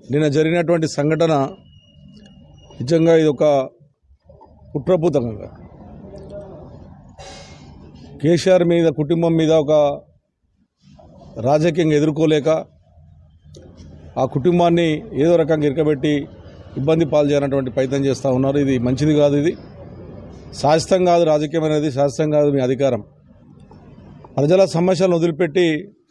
నిన్న జరిగినటువంటి సంఘటన నిజంగా ఇది ఒక కుట్రపూతంగా కేసీఆర్ మీద కుటుంబం మీద ఒక రాజకీయంగా ఎదుర్కోలేక ఆ కుటుంబాన్ని ఏదో రకంగా ఇరకబెట్టి ఇబ్బంది పాలు చేయాలన్నటువంటి ప్రయత్నం చేస్తూ ఉన్నారు ఇది మంచిది కాదు ఇది శాశ్వతం కాదు రాజకీయం అనేది శాశ్వతం కాదు మీ అధికారం ప్రజల సమస్యలను వదిలిపెట్టి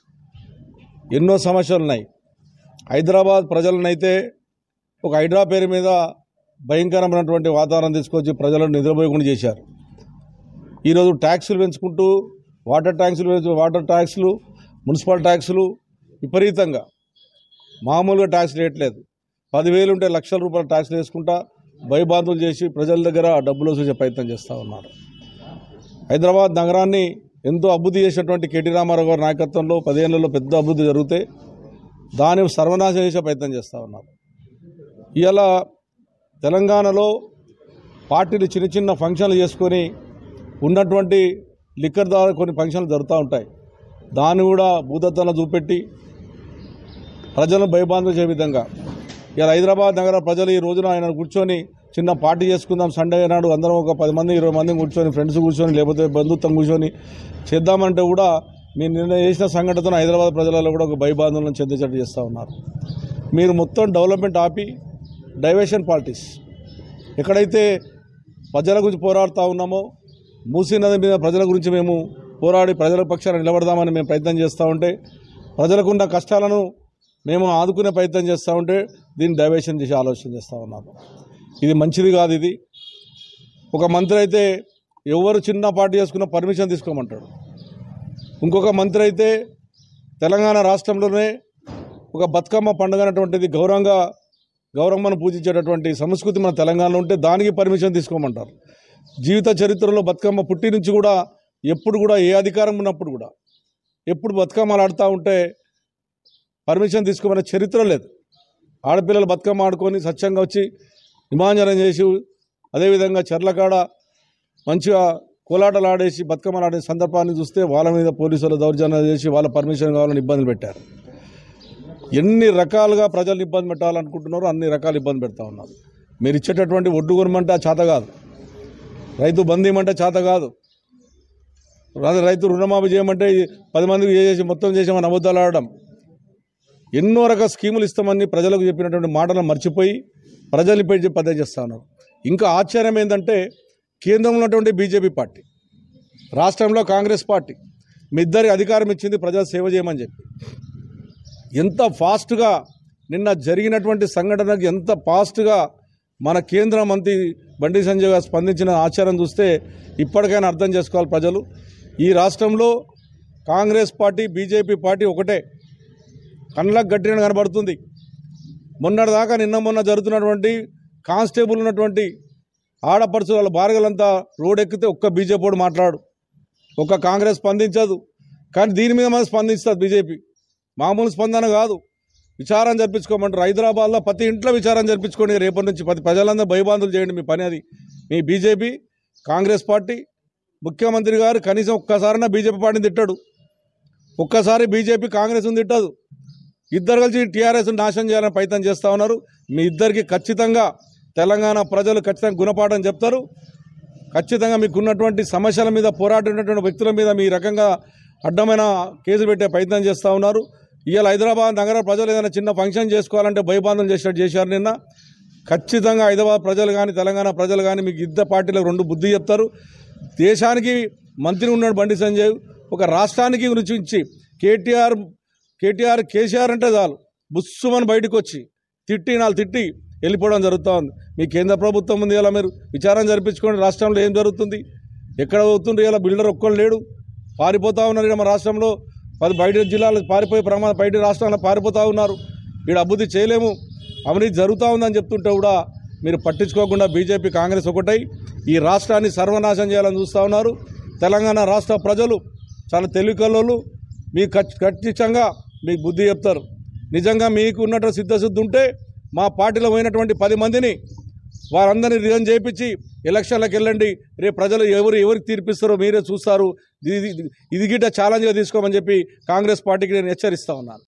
ఎన్నో సమస్యలు ఉన్నాయి హైదరాబాద్ ప్రజలనైతే ఒక హైడ్రా పేరు మీద భయంకరమైనటువంటి వాతావరణం తీసుకొచ్చి ప్రజలను నిద్రపోయకుండా చేశారు ఈరోజు ట్యాక్సులు పెంచుకుంటూ వాటర్ ట్యాంక్సులు పెంచు వాటర్ ట్యాక్సులు మున్సిపల్ ట్యాక్సులు విపరీతంగా మామూలుగా ట్యాక్స్ రేట్లేదు పదివేలు ఉంటే లక్షల రూపాయల ట్యాక్స్లు వేసుకుంటా భయబాధలు చేసి ప్రజల దగ్గర డబ్బులు వసూలు ప్రయత్నం చేస్తూ ఉన్నారు హైదరాబాద్ నగరాన్ని ఎంతో అభివృద్ధి చేసినటువంటి కేటీ రామారావు గారి నాయకత్వంలో పదిహేనులలో పెద్ద అభివృద్ధి జరిగితే దాన్ని సర్వనాశనం చేసే ప్రయత్నం చేస్తూ ఉన్నారు ఇవాళ తెలంగాణలో పార్టీలు చిన్న చిన్న ఫంక్షన్లు చేసుకొని ఉన్నటువంటి లిక్కర్ ద్వారా కొన్ని ఫంక్షన్లు జరుగుతూ ఉంటాయి దాన్ని కూడా భూతత్వంలో చూపెట్టి ప్రజలను భయబాంధం చేసే విధంగా ఇలా హైదరాబాద్ నగర ప్రజలు ఈ రోజున ఆయన కూర్చొని చిన్న పార్టీ చేసుకుందాం సండే నాడు అందరం ఒక పది మంది ఇరవై మంది కూర్చొని ఫ్రెండ్స్ కూర్చొని లేకపోతే బంధుత్వం కూర్చొని చేద్దామంటే కూడా మీరు నిన్న చేసిన సంఘటనతో హైదరాబాద్ ప్రజలలో కూడా ఒక భయబాంధనలను చెందేటట్టు చేస్తూ ఉన్నారు మీరు మొత్తం డెవలప్మెంట్ ఆపి డైవర్షన్ పాలిటిక్స్ ఎక్కడైతే ప్రజల గురించి పోరాడుతూ ఉన్నామో మూసీ నది మీద ప్రజల గురించి మేము పోరాడి ప్రజల పక్షాన నిలబడదామని మేము ప్రయత్నం చేస్తూ ఉంటే ప్రజలకున్న కష్టాలను మేము ఆదుకునే ప్రయత్నం చేస్తూ ఉంటే దీన్ని డైవర్షన్ చేసి ఆలోచన చేస్తూ ఉన్నాము ఇది మంచిది కాదు ఇది ఒక మంత్రి అయితే ఎవరు చిన్న పార్టీ చేసుకున్న పర్మిషన్ తీసుకోమంటాడు ఇంకొక మంత్రి అయితే తెలంగాణ రాష్ట్రంలోనే ఒక బతుకమ్మ పండుగ అనేటువంటిది గౌరవంగా గౌరమ్మను పూజించేటటువంటి సంస్కృతి మన తెలంగాణలో ఉంటే దానికి పర్మిషన్ తీసుకోమంటారు జీవిత చరిత్రలో బతుకమ్మ పుట్టి నుంచి కూడా ఎప్పుడు కూడా ఏ అధికారం ఉన్నప్పుడు కూడా ఎప్పుడు బతుకమ్మలు ఆడుతూ ఉంటే పర్మిషన్ తీసుకోమనే చరిత్ర లేదు ఆడపిల్లలు బతుకమ్మ ఆడుకొని స్వచ్ఛంగా వచ్చి నిమాంజనం చేసి అదేవిధంగా చెర్లకాడ మంచిగా కోలాటలు ఆడేసి బతుకమ్మలు ఆడే సందర్భాన్ని చూస్తే వాళ్ళ మీద పోలీసులు దౌర్జన్యాలు చేసి వాళ్ళ పర్మిషన్ కావాలని ఇబ్బందులు పెట్టారు ఎన్ని రకాలుగా ప్రజల్ని ఇబ్బంది పెట్టాలనుకుంటున్నారో అన్ని రకాలు ఇబ్బంది పెడతా ఉన్నారు మీరు ఇచ్చేటటువంటి ఒడ్డు కొనమంటే ఆ చేత కాదు రైతు బంద్ ఇవ్వమంటే చేత కాదు రా- రైతు రుణమాఫీ చేయమంటే ఈ పది మందికి చేసి మొత్తం చేసామని అబద్ధాలు ఆడడం ఎన్నో రకాల స్కీములు ఇస్తామని ప్రజలకు చెప్పినటువంటి మాటలను మర్చిపోయి ప్రజల్ని పెట్టి పద్ధతి చేస్తా ఉన్నారు ఇంకా ఆశ్చర్యం ఏంటంటే కేంద్రంలో ఉన్నటువంటి బీజేపీ పార్టీ రాష్ట్రంలో కాంగ్రెస్ పార్టీ మీ ఇద్దరికి అధికారం ఇచ్చింది ప్రజలు సేవ చేయమని చెప్పి ఎంత ఫాస్ట్గా నిన్న జరిగినటువంటి సంఘటనకు ఎంత ఫాస్ట్గా మన కేంద్ర మంత్రి బండి సంజయ్ గారు స్పందించిన ఆచారం చూస్తే ఇప్పటికైనా అర్థం చేసుకోవాలి ప్రజలు ఈ రాష్ట్రంలో కాంగ్రెస్ పార్టీ బీజేపీ పార్టీ ఒకటే కళ్ళకు గట్టిన కనబడుతుంది మొన్నటిదాకా నిన్న మొన్న జరుగుతున్నటువంటి కానిస్టేబుల్ ఉన్నటువంటి ఆడపడుచు వాళ్ళ భార్యలంతా రోడ్ ఎక్కితే ఒక్క బీజేపీ వాడు మాట్లాడు ఒక్క కాంగ్రెస్ స్పందించదు కానీ దీని మీద మనం స్పందిస్తుంది బీజేపీ మామూలు స్పందన కాదు విచారం జరిపించుకోమంటారు హైదరాబాద్లో ప్రతి ఇంట్లో విచారం జరిపించుకోండి రేపటి నుంచి ప్రతి ప్రజలందరూ భయబాంధులు చేయండి మీ పని అది మీ బీజేపీ కాంగ్రెస్ పార్టీ ముఖ్యమంత్రి గారు కనీసం ఒక్కసారైనా బీజేపీ పార్టీని తిట్టాడు ఒక్కసారి బీజేపీ కాంగ్రెస్ తిట్టదు ఇద్దరు కలిసి టీఆర్ఎస్ నాశనం చేయాలని ప్రయత్నం చేస్తూ ఉన్నారు మీ ఇద్దరికి ఖచ్చితంగా తెలంగాణ ప్రజలు ఖచ్చితంగా గుణపాఠం చెప్తారు ఖచ్చితంగా మీకున్నటువంటి సమస్యల మీద పోరాడినటువంటి వ్యక్తుల మీద మీ రకంగా అడ్డమైన కేసులు పెట్టే ప్రయత్నం చేస్తూ ఉన్నారు ఇవాళ హైదరాబాద్ నగర ప్రజలు ఏదైనా చిన్న ఫంక్షన్ చేసుకోవాలంటే భయబాంధం చేసినట్టు చేశారు నిన్న ఖచ్చితంగా హైదరాబాద్ ప్రజలు కానీ తెలంగాణ ప్రజలు కానీ మీకు ఇద్దరు పార్టీలకు రెండు బుద్ధి చెప్తారు దేశానికి మంత్రి ఉన్నాడు బండి సంజయ్ ఒక రాష్ట్రానికి గురించి కేటీఆర్ కేటీఆర్ కేసీఆర్ అంటే చాలు బుస్సుమని బయటకు వచ్చి తిట్టి నాలుగు తిట్టి వెళ్ళిపోవడం జరుగుతూ ఉంది మీ కేంద్ర ప్రభుత్వం ఉంది ఇలా మీరు విచారం జరిపించుకోండి రాష్ట్రంలో ఏం జరుగుతుంది ఎక్కడ అవుతుంది ఇలా బిల్డర్ ఒక్కళ్ళు లేడు పారిపోతూ ఉన్నారు ఇక్కడ మన రాష్ట్రంలో పది బయట జిల్లాలు పారిపోయే ప్రమాదం బయట రాష్ట్రాల్లో పారిపోతూ ఉన్నారు ఇక్కడ అభివృద్ధి చేయలేము అవినీతి జరుగుతూ ఉందని చెప్తుంటే కూడా మీరు పట్టించుకోకుండా బీజేపీ కాంగ్రెస్ ఒకటై ఈ రాష్ట్రాన్ని సర్వనాశనం చేయాలని చూస్తూ ఉన్నారు తెలంగాణ రాష్ట్ర ప్రజలు చాలా తెలివికల్లోళ్ళు మీకు ఖచ్- ఖచ్చితంగా మీకు బుద్ధి చెప్తారు నిజంగా మీకు ఉన్నట్టు సిద్ధశుద్ధి ఉంటే మా పార్టీలో పోయినటువంటి పది మందిని వారందరినీ రిజైన్ చేయించి ఎలక్షన్లకు వెళ్ళండి రేపు ప్రజలు ఎవరు ఎవరికి తీర్పిస్తారో మీరే చూస్తారు ఇది ఇది గిట్ట ఛాలెంజ్గా తీసుకోమని చెప్పి కాంగ్రెస్ పార్టీకి నేను హెచ్చరిస్తా ఉన్నాను